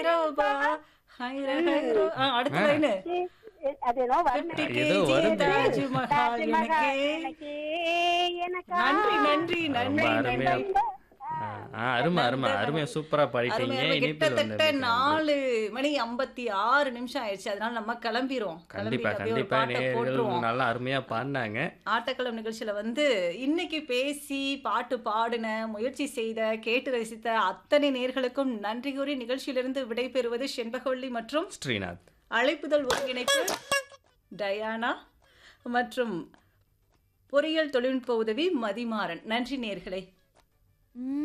ஹைரோபா, ஹைர, ஹைரோ. ஆ, அடுத்த ஆ. லைனு அது ஏதோ வருமே. ஃபிஃப்டி ஏதோ கேஜி வருமே. தாஜ்மஹால் தாஜ்மஹால் எனக்கே எனக்கே, எனக்கா? நன்றி நன்றி ரொம்ப நன்றி அருமையா நன்றி ஆ, ஆ, அருமை அருமை அருமையா சூப்பரா பாடிட்டீங்க அருமை, அருமை. இனிப்பில் கிட்டத்தட்ட வந்து நாலு மணி ஐம்பத்தி ஆறு நிமிஷம் ஆயிடுச்சு அதனால நம்ம கிளம்பிடுவோம் கண்டிப்பா கண்டிப்பா நேயர்கள் நல்லா அருமையா பாடினாங்க ஆட்டக்களம் நிகழ்ச்சியில வந்து இன்னைக்கு பேசி பாட்டு பாடின முயற்சி செய்த கேட்டு ரசித்த அத்தனை நேர்களுக்கும் நன்றி கூறி நிகழ்ச்சியிலிருந்து விடைபெறுவது செண்பகவள்ளி மற்றும் ஸ்ரீநாத் அழைப்புதல் ஒருங்கிணைப்பு டயானா மற்றும் பொறியியல் தொழில்நுட்ப உதவி மதிமாறன் நன்றி நேர்களே